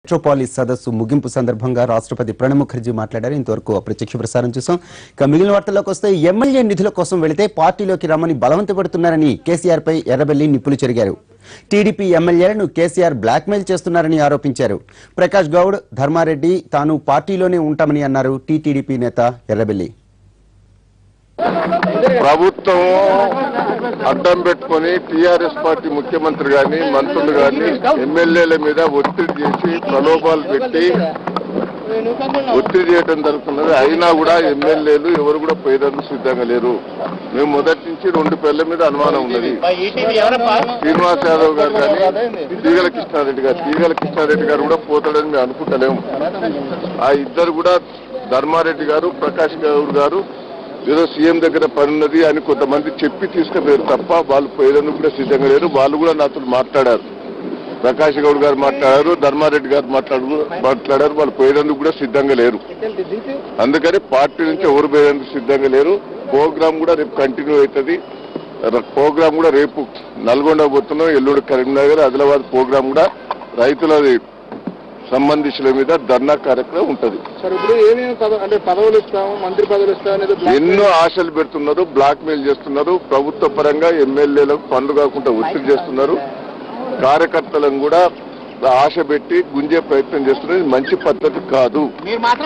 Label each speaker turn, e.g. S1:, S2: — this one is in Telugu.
S1: మెట్రోపాలిస్ సదస్సు ముగింపు సందర్భంగా రాష్ట్రపతి ప్రణబ్ ముఖర్జీ మాట్లాడారు ఇంతవరకు ప్రత్యక్ష ప్రసారం చూసాం ఇక మిగిలిన వార్తల్లోకి వస్తే ఎమ్మెల్యే నిధుల కోసం వెళితే పార్టీలోకి రమ్మని బలవంతపెడుతున్నారని కేసీఆర్ పై ఎర్రబెల్లి నిప్పులు చెరిగారు టీడీపీ ఎమ్మెల్యేలను కేసీఆర్ బ్లాక్మెయిల్ చేస్తున్నారని ఆరోపించారు ప్రకాష్ గౌడ్ ధర్మారెడ్డి తాను పార్టీలోనే ఉంటామని అన్నారు టీటీడీపీ నేత ఎర్రబెల్లి
S2: ప్రభుత్వం అడ్డం పెట్టుకొని టీఆర్ఎస్ పార్టీ ముఖ్యమంత్రి గాని మంత్రులు గాని ఎమ్మెల్యేల మీద ఒత్తిడి చేసి ప్రలోభాలు పెట్టి ఒత్తిడి చేయడం జరుగుతున్నది అయినా కూడా ఎమ్మెల్యేలు ఎవరు కూడా పోయేందుకు సిద్ధంగా లేరు మేము మొదటి నుంచి రెండు పేర్ల మీద అనుమానం ఉన్నది శ్రీనివాస్ యాదవ్ గారు కానీ తీగల కృష్ణారెడ్డి గారు తీగల కృష్ణారెడ్డి గారు కూడా పోతాడని మేము అనుకుంటలేము ఆ ఇద్దరు కూడా ధర్మారెడ్డి గారు ప్రకాష్ గౌడ్ గారు ఏదో సీఎం దగ్గర పని ఉన్నది అని కొంతమంది చెప్పి తీసుకుపోయారు తప్ప వాళ్ళు పోయేందుకు కూడా సిద్ధంగా లేరు వాళ్ళు కూడా నాతో మాట్లాడారు ప్రకాష్ గౌడ్ గారు మాట్లాడారు ధర్మారెడ్డి గారు మాట్లాడు మాట్లాడారు వాళ్ళు పోయేందుకు కూడా సిద్ధంగా లేరు అందుకని పార్టీ నుంచి ఎవరు పోయేందుకు సిద్ధంగా లేరు ప్రోగ్రామ్ కూడా రేపు కంటిన్యూ అవుతుంది ప్రోగ్రామ్ కూడా రేపు నల్గొండ పోతున్నాం ఎల్లుండి కరీంనగర్ ఆదిలాబాద్ ప్రోగ్రామ్ కూడా రైతులది సంబంధించిన మీద ధర్నా కార్యక్రమం ఉంటది
S3: సార్ ఇప్పుడు ఏమేమి పద అంటే పదవులు ఇస్తాము మంత్రి పదవులు ఇస్తాము అనేది బ్లాక్
S2: ఎన్నో ఆశలు పెడుతున్నారు బ్లాక్ మెయిల్ చేస్తున్నారు ప్రభుత్వ పరంగా ఎమ్మెల్యేలకు పనులు కాకుండా ఒత్తిడి చేస్తున్నారు కార్యకర్తలను కూడా ఆశ పెట్టి గుంజే ప్రయత్నం చేస్తున్నారు ఇది మంచి పద్ధతి కాదు
S3: మీరు మాత్రం